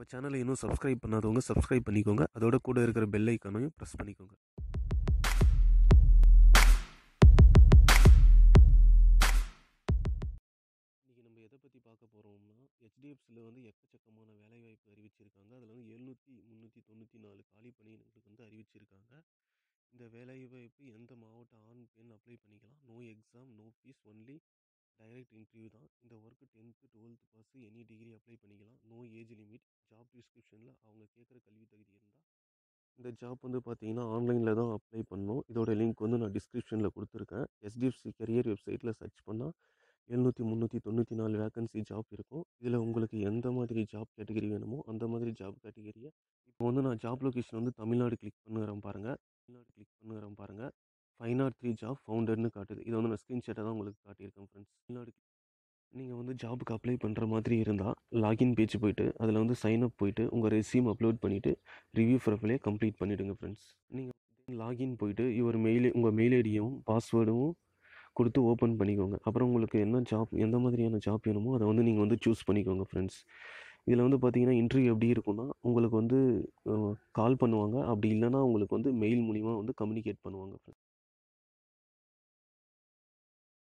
சேனலை இன்னும் சப்ஸ்கிரைப் பண்ணாதவங்க சப்ஸ்கிரைப் பண்ணிக்கோங்க அதோட கூட இருக்கிற பெல் ஐக்கானையும் ப்ரெஸ் பண்ணிக்கோங்க இன்றைக்கி நம்ம எதை பற்றி பார்க்க போகிறோம்னா ஹெச்டிஎஃப்சியில் வந்து எக்கச்சக்கமான வேலைவாய்ப்பு அறிவிச்சிருக்காங்க அதில் வந்து எழுநூற்றி முந்நூற்றி தொண்ணூற்றி நாலு காலி பணியிடங்களுக்கு வந்து அறிவிச்சிருக்காங்க இந்த வேலைவாய்ப்பு எந்த மாவட்ட ஆண் பெண் அப்ளை பண்ணிக்கலாம் no exam no fees only direct interview தான் இந்த work tenth twelfth pass any degree apply பண்ணிக்கலாம் நோ ஏஜ் லிமிட் ஜாப் டிஸ்கிரிப்ஷனில் அவங்க கேட்குற கல்வி தகுதி இருந்தால் இந்த ஜாப் வந்து பார்த்தீங்கன்னா ஆன்லைனில் தான் அப்ளை பண்ணணும் இதோட லிங்க் வந்து நான் டிஸ்கிரிப்ஷனில் கொடுத்துருக்கேன் எஸ்டிஎஃப்சி கரியர் வெப்சைட்டில் சர்ச் பண்ணால் எழுநூற்றி முந்நூற்றி தொண்ணூற்றி நாலு வேகன்சி ஜாப் இருக்கும் இதில் உங்களுக்கு எந்த மாதிரி ஜாப் கேட்டகரி வேணுமோ அந்த மாதிரி ஜாப் கேட்டகரியை இப்போ வந்து நான் ஜாப் லொக்கேஷன் வந்து தமிழ்நாடு கிளிக் பண்ணுறேன் பாருங்கள் தமிழ்நாடு கிளிக் பண்ணுறேன் பாருங்கள் ஃபைவ் நாட் த்ரீ ஜாப் ஃபவுண்டர்னு காட்டுது இதை வந்து நான் ஸ்க்ரீன்ஷாட்டை தான் உங்களுக்கு காட்டியிருக்கேன் ஃப்ரெண்ட்ஸ் தமிழ்நாடு நீங்கள் வந்து ஜாபுக்கு அப்ளை பண்ணுற மாதிரி இருந்தால் லாகின் பேஜ் போயிட்டு அதில் வந்து சைன் அப் போயிட்டு உங்கள் ரெஸ்யூம் அப்லோட் பண்ணிவிட்டு ரிவ்யூ ப்ரொஃபைலே கம்ப்ளீட் பண்ணிவிடுங்க ஃப்ரெண்ட்ஸ் நீங்கள் லாகின் போயிட்டு இவர் மெயில் உங்கள் மெயில் ஐடியும் பாஸ்வேர்டும் கொடுத்து ஓப்பன் பண்ணிக்கோங்க அப்புறம் உங்களுக்கு என்ன ஜாப் எந்த மாதிரியான ஜாப் வேணுமோ அதை வந்து நீங்கள் வந்து சூஸ் பண்ணிக்கோங்க ஃப்ரெண்ட்ஸ் இதில் வந்து பார்த்தீங்கன்னா இன்டர்வியூ எப்படி இருக்கும்னா உங்களுக்கு வந்து கால் பண்ணுவாங்க அப்படி இல்லைன்னா உங்களுக்கு வந்து மெயில் மூலிமா வந்து கம்யூனிகேட் பண்ணுவாங்க ஃப்ரெண்ட்ஸ்